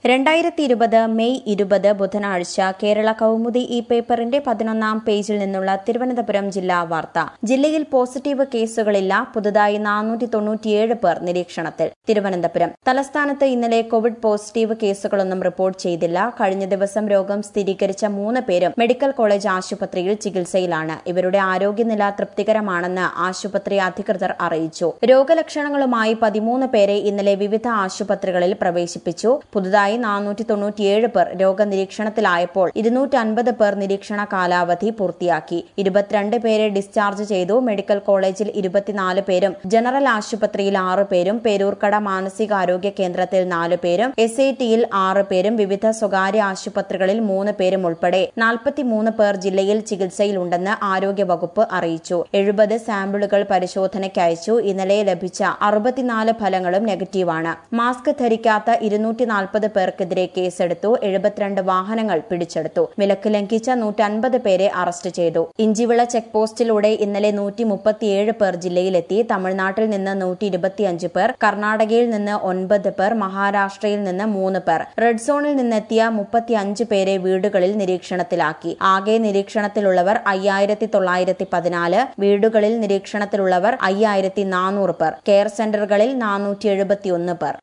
രണ്ടായിരത്തി ഇരുപത് മെയ് ഇരുപത് ബുധനാഴ്ച കേരള കൗമുദി ഈ പേപ്പറിന്റെ പതിനൊന്നാം പേജിൽ നിന്നുള്ള തിരുവനന്തപുരം ജില്ലാ വാർത്ത ജില്ലയിൽ പോസിറ്റീവ് കേസുകളില്ല പുതുതായി നാനൂറ്റി തൊണ്ണൂറ്റിയേഴ് പേർ നിരീക്ഷണത്തിൽ തിരുവനന്തപുരം തലസ്ഥാനത്ത് ഇന്നലെ കോവിഡ് പോസിറ്റീവ് കേസുകളൊന്നും റിപ്പോർട്ട് ചെയ്തില്ല കഴിഞ്ഞ ദിവസം രോഗം സ്ഥിരീകരിച്ച മൂന്ന് പേരും മെഡിക്കൽ കോളേജ് ആശുപത്രിയിൽ ചികിത്സയിലാണ് ഇവരുടെ ആരോഗ്യനില തൃപ്തികരമാണെന്ന് ആശുപത്രി അധികൃതർ അറിയിച്ചു രോഗലക്ഷണങ്ങളുമായി പതിമൂന്ന് പേരെ ഇന്നലെ വിവിധ ആശുപത്രികളിൽ പ്രവേശിപ്പിച്ചു പുതുതായി നാനൂറ്റി തൊണ്ണൂറ്റിയേഴ് പേർ രോഗനിരീക്ഷണത്തിലായപ്പോൾ ഇരുന്നൂറ്റി അൻപത് പേർ നിരീക്ഷണ കാലാവധി പൂർത്തിയാക്കി ഇരുപത്തിരണ്ട് പേരെ ഡിസ്ചാർജ് ചെയ്തു മെഡിക്കൽ കോളേജിൽ ഇരുപത്തിനാല് പേരും ജനറൽ ആശുപത്രിയിൽ ആറ് പേരും പേരൂർക്കട മാനസികാരോഗ്യ കേന്ദ്രത്തിൽ നാല് പേരും എസ് ഐ ടിയിൽ ആറ് പേരും വിവിധ സ്വകാര്യ ആശുപത്രികളിൽ മൂന്ന് പേരും ഉൾപ്പെടെ നാൽപ്പത്തിമൂന്ന് പേർ ജില്ലയിൽ ചികിത്സയിലുണ്ടെന്ന് ആരോഗ്യവകുപ്പ് അറിയിച്ചു എഴുപത് സാമ്പിളുകൾ പരിശോധനയ്ക്ക് അയച്ചു ഇന്നലെ ലഭിച്ച അറുപത്തിനാല് ഫലങ്ങളും നെഗറ്റീവാണ് മാസ്ക് ധരിക്കാത്ത ഇരുന്നൂറ്റി നാൽപ്പത് പേർക്കെതിരെ കേസെടുത്തു എഴുപത്തിരണ്ട് വാഹനങ്ങൾ പിടിച്ചെടുത്തു വിലക്ക് ലംഘിച്ച നൂറ്റൻപത് പേരെ അറസ്റ്റ് ചെയ്തു ഇഞ്ചിവിള ചെക്ക് പോസ്റ്റിലൂടെ ഇന്നലെ നൂറ്റി മുപ്പത്തിയേഴ് പേർ ജില്ലയിലെത്തി തമിഴ്നാട്ടിൽ നിന്ന് നൂറ്റി ഇരുപത്തിയഞ്ച് പേർ കർണാടകയിൽ നിന്ന് ഒൻപത് പേർ മഹാരാഷ്ട്രയിൽ നിന്ന് മൂന്ന് പേർ റെഡ് സോണിൽ നിന്നെത്തിയ മുപ്പത്തിയഞ്ച് പേരെ വീടുകളിൽ നിരീക്ഷണത്തിലാക്കി ആകെ നിരീക്ഷണത്തിലുള്ളവർ അയ്യായിരത്തി തൊള്ളായിരത്തി പതിനാല് വീടുകളിൽ നിരീക്ഷണത്തിലുള്ളവർ അയ്യായിരത്തി നാനൂറ് പേർ കെയർ സെന്ററുകളിൽ നാനൂറ്റി എഴുപത്തിയൊന്ന് പേർ